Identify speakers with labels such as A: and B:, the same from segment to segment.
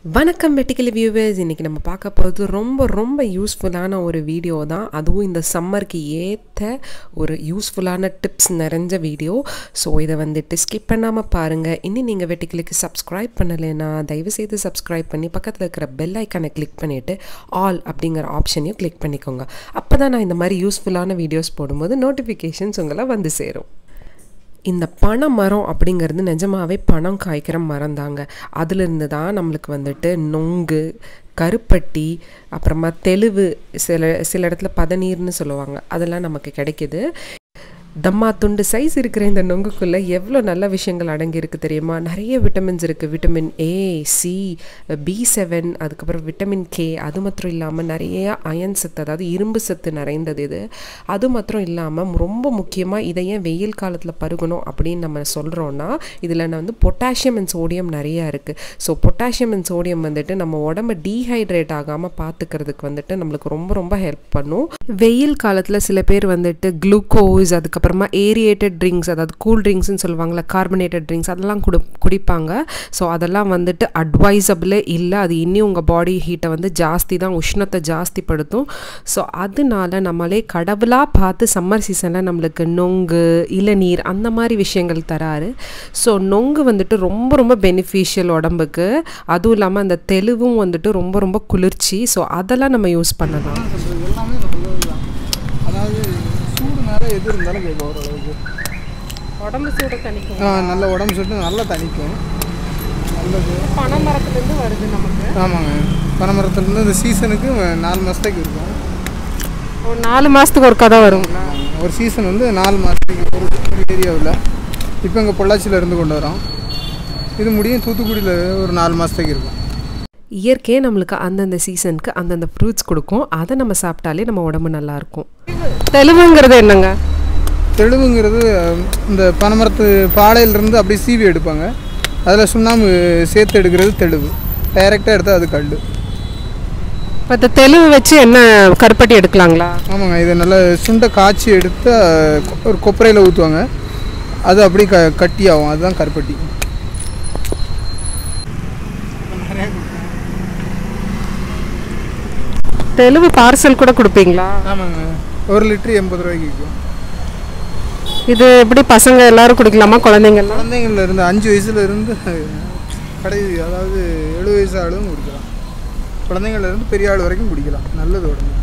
A: வணக்கம் வெட்டிக்கலி வியூவர்ஸ் இன்றைக்கி நம்ம பார்க்க போகிறது ரொம்ப ரொம்ப யூஸ்ஃபுல்லான ஒரு வீடியோ தான் அதுவும் இந்த சம்மருக்கு ஏற்ற ஒரு யூஸ்ஃபுல்லான டிப்ஸ் நிறைஞ்ச வீடியோ ஸோ இதை வந்துட்டு ஸ்கிப் பண்ணாமல் பாருங்கள் இன்னும் நீங்கள் வெட்டிக்கலுக்கு சப்ஸ்கிரைப் பண்ணலைன்னா தயவுசெய்து சப்ஸ்கிரைப் பண்ணி பக்கத்தில் இருக்கிற பெல் ஐக்கானை கிளிக் பண்ணிவிட்டு ஆல் அப்படிங்கிற ஆப்ஷனையும் கிளிக் பண்ணிக்கோங்க அப்போ தான் நான் இந்த மாதிரி யூஸ்ஃபுல்லான வீடியோஸ் போடும்போது நோட்டிஃபிகேஷன்ஸ் உங்களை வந்து சேரும் இந்த பனை மரம் அப்படிங்கிறது நிஜமாவே பணம் காய்க்கிற மரம் தாங்க அதுலேருந்து தான் நம்மளுக்கு வந்துட்டு நொங்கு கருப்பட்டி அப்புறமா தெளிவு சில சில இடத்துல பதநீர்னு சொல்லுவாங்க அதெல்லாம் நமக்கு கிடைக்கிது தம்மா துண்டு சைஸ் இருக்கிற இந்த நொங்குக்குள்ளே எவ்வளோ நல்ல விஷயங்கள் அடங்கியிருக்கு தெரியுமா நிறைய விட்டமின்ஸ் இருக்குது vitamin A C B seven அதுக்கப்புறம் விட்டமின் கே அது மாத்திரம் இல்லாமல் நிறைய அயன் சத்து அதாவது இரும்பு சத்து நிறைந்தது இது அது மாத்திரம் இல்லாமல் ரொம்ப முக்கியமாக இதை ஏன் வெயில் காலத்தில் பருகணும் அப்படின்னு நம்ம சொல்கிறோன்னா இதில் வந்து பொட்டாசியம் அண்ட் சோடியம் நிறையா இருக்குது ஸோ பொட்டாசியம் அண்ட் சோடியம் வந்துட்டு நம்ம உடம்ப டீஹைட்ரேட் ஆகாமல் பார்த்துக்கிறதுக்கு வந்துட்டு நம்மளுக்கு ரொம்ப ரொம்ப ஹெல்ப் பண்ணும் வெயில் காலத்தில் சில பேர் வந்துட்டு குளுக்கோஸ் அதுக்கப்புறம் அப்புறமா ஏரியேட்டட் ட்ரிங்க்ஸ் அதாவது கூல் ட்ரிங்க்ஸ்னு சொல்லுவாங்கள்ல கார்பனேட்டட் ட்ரிங்க்ஸ் அதெல்லாம் குடி குடிப்பாங்க ஸோ அதெல்லாம் வந்துட்டு அட்வைசபிளே இல்லை அது இன்னும் உங்கள் பாடி ஹீட்டை வந்து ஜாஸ்தி தான் உஷ்ணத்தை ஜாஸ்திப்படுத்தும் ஸோ அதனால நம்மளே கடவுளாக பார்த்து சம்மர் சீசனில் நம்மளுக்கு நொங்கு இளநீர் அந்த மாதிரி விஷயங்கள் தராரு ஸோ நொங்கு வந்துட்டு ரொம்ப ரொம்ப பெனிஃபிஷியல் உடம்புக்கு அதுவும் இல்லாமல் அந்த தெளிவும் வந்துட்டு ரொம்ப ரொம்ப குளிர்ச்சி ஸோ அதெல்லாம் நம்ம யூஸ் பண்ணலாம்
B: எல்லாமே நல்லது தான் அதாவது சூடுனால எது இருந்தாலும் கேட்கும் ஓரளவுக்கு
A: உடம்பு சூட தணிக்கும்
B: ஆ, நல்ல உடம்பு சுட்டு நல்லா தணிக்கும் நல்லது
A: பனை மரத்துலேருந்து வருது நமக்கு
B: ஆமாங்க பனைமரத்துலேருந்து இந்த சீசனுக்கு நாலு மாதத்துக்கு இருக்கும்
A: ஒரு நாலு மாதத்துக்கு ஒருக்கா தான் வருங்களா
B: ஒரு சீசன் வந்து நாலு மாதத்துக்கு ஒரு ஒரு ஏரியாவில் இப்போ இங்கே பொள்ளாச்சியில் இருந்து கொண்டு வரோம் இது முடியும் தூத்துக்குடியில் ஒரு நாலு மாதத்துக்கு இருக்கும்
A: இயற்கையே நம்மளுக்கு அந்தந்த சீசனுக்கு அந்தந்த ஃப்ரூட்ஸ் கொடுக்கும் அதை நம்ம சாப்பிட்டாலே நம்ம உடம்பு நல்லா இருக்கும் தெளிவுங்கிறது என்னங்க
B: தெளிவுங்கிறது அஹ், இந்த பனைமரத்து பாலையிலேருந்து அப்படியே சீவி எடுப்பாங்க அதில் சுண்ணாம்பு சேர்த்து எடுக்கிறது தெளிவு டைரெக்டாக எடுத்தால் அது கல்
A: இப்போ இந்த தெளிவு வச்சு என்ன கருப்பட்டி எடுக்கலாங்களா
B: ஆமாங்க இதை நல்லா சுண்டை காய்ச்சி எடுத்து அஹ், கொ- ஒரு கொப்பரையில் ஊற்றுவாங்க அது அப்படியே க கட்டி ஆகும் அதுதான் கருப்பட்டி
A: தெளிவு பார்சல் கூட கொடுப்பீங்களா
B: ஆமாங்க ஒரு லிட்டரு எண்பது ரூபாய்க்கு விற்கும்
A: இது எப்படி பசங்க எல்லாரும் குடிக்கலாமா குழந்தைங்கலாம்
B: குழந்தைங்கள்ல இருந்து அஞ்சு வயசுல இருந்து கடை அதாவது எழுபது வயசு ஆளும் குடிக்கலாம் குழந்தைங்கள்ல இருந்து பெரிய ஆள் வரைக்கும் குடிக்கலாம் நல்லது உடம்பு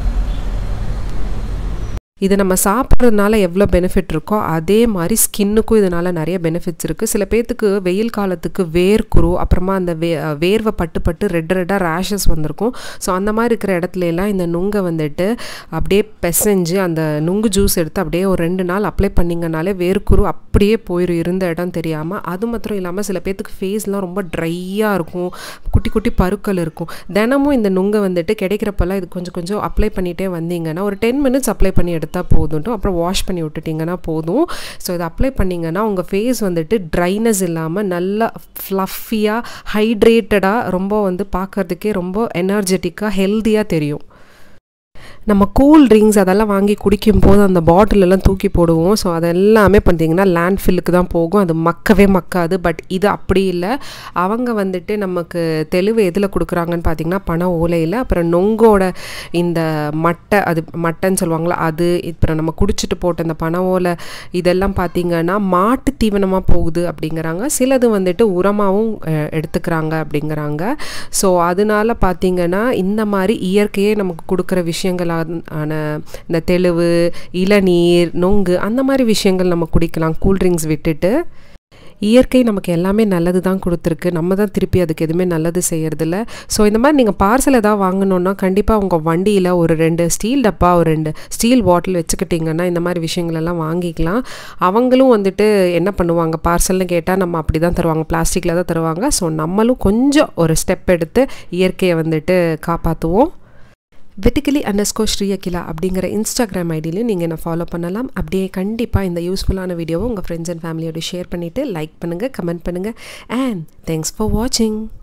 A: இது நம்ம சாப்பிட்றதுனால எவ்வளோ பெனிஃபிட் இருக்கோ அதே மாதிரி ஸ்கின்னுக்கும் இதனால் நிறைய பெனிஃபிட்ஸ் இருக்குது சில பேர்த்துக்கு வெயில் காலத்துக்கு வேர்க்குரு அப்புறமா அந்த வே வேர்வை பட்டு பட்டு ரெட் ரெட்டாக ரேஷஸ் வந்திருக்கும் ஸோ அந்த மாதிரி இருக்கிற இடத்துல எல்லாம் இந்த நுங்கை வந்துட்டு அப்படியே பிசைஞ்சு அந்த நுங்கு ஜூஸ் எடுத்து அப்படியே ஒரு ரெண்டு நாள் அப்ளை பண்ணிங்கனாலே வேர்க்குரு அப்படியே போயிடும் இருந்த இடம் தெரியாமல் அது மாத்திரம் இல்லாமல் சில பேர்த்துக்கு ஃபேஸ்லாம் ரொம்ப ட்ரையாக இருக்கும் குட்டி குட்டி பருக்கள் இருக்கும் தினமும் இந்த நுங்கை வந்துட்டு கிடைக்கிறப்பெல்லாம் இது கொஞ்சம் கொஞ்சம் அப்ளை பண்ணிகிட்டே வந்தீங்கன்னா ஒரு டென் மினிட்ஸ் அப்ளை பண்ணி எடுத்தால் போதும்ட்டும் அப்புறம் வாஷ் பண்ணி விட்டுட்டிங்கன்னா போதும் ஸோ இதை அப்ளை பண்ணிங்கன்னா உங்கள் ஃபேஸ் வந்துட்டு ட்ரைனஸ் இல்லாமல் நல்லா ஃப்ளஃபியாக ஹைட்ரேட்டடாக ரொம்ப வந்து பார்க்கறதுக்கே ரொம்ப எனர்ஜெட்டிக்காக ஹெல்த்தியாக தெரியும் நம்ம கூல் ட்ரிங்க்ஸ் அதெல்லாம் வாங்கி குடிக்கும் போது அந்த பாட்டில் எல்லாம் தூக்கி போடுவோம் ஸோ அதெல்லாமே பார்த்தீங்கன்னா லேண்ட் ஃபில்லுக்கு தான் போகும் அது மக்கவே மக்காது பட் இது அப்படி இல்லை அவங்க வந்துட்டு நமக்கு தெளிவு எதில் கொடுக்குறாங்கன்னு பார்த்தீங்கன்னா பண ஓலையில் அப்புறம் நொங்கோட இந்த மட்டை அது மட்டைன்னு சொல்லுவாங்களா அது அப்புறம் நம்ம குடிச்சிட்டு போட்ட இந்த பண ஓலை இதெல்லாம் பார்த்தீங்கன்னா மாட்டு தீவனமாக போகுது அப்படிங்கிறாங்க சிலது வந்துட்டு உரமாகவும் அஹ், எடுத்துக்கிறாங்க அப்படிங்கிறாங்க ஸோ அதனால பார்த்தீங்கன்னா இந்த மாதிரி இயற்கையே நமக்கு கொடுக்குற விஷயங்களான இந்த தெளிவு இளநீர் நொங்கு அந்த மாதிரி விஷயங்கள் நம்ம குடிக்கலாம் கூல்ட்ரிங்க்ஸ் விட்டுட்டு இயற்கை நமக்கு எல்லாமே நல்லது தான் கொடுத்துருக்கு நம்ம தான் திருப்பி அதுக்கு எதுவுமே நல்லது செய்யறதில்ல ஸோ இந்த மாதிரி நீங்கள் பார்சல் ஏதாவது வாங்கணுன்னா கண்டிப்பாக உங்கள் வண்டியில் ஒரு ரெண்டு ஸ்டீல் டப்பா ஒரு ரெண்டு ஸ்டீல் பாட்டில் வச்சுக்கிட்டிங்கன்னா இந்த மாதிரி விஷயங்கள் எல்லாம் வாங்கிக்கலாம் அவங்களும் வந்துட்டு என்ன பண்ணுவாங்க பார்சல்னு கேட்டால் நம்ம அப்படி தான் தருவாங்க பிளாஸ்டிக்கில் தான் தருவாங்க ஸோ நம்மளும் கொஞ்சம் ஒரு ஸ்டெப் எடுத்து இயற்கையை வந்துட்டு காப்பாற்றுவோம் வெட்டிக்கலி அண்டர்ஸ்கோ ஸ்ரீயகிலா அப்படிங்கிற இன்ஸ்டாகிராம் ஐடியிலையும் நீங்கள் என்ன ஃபாலோ பண்ணலாம் அப்படியே கண்டிப்பாக இந்த யூஸ்ஃபுல்லான வீடியோவை உங்கள் ஃப்ரெண்ட்ஸ் அண்ட் ஃபேமிலியோட ஷேர் பண்ணிவிட்டு லைக் பண்ணுங்கள் கமெண்ட் பண்ணுங்கள் அண்ட் தேங்க்ஸ் ஃபார் வாட்சிங்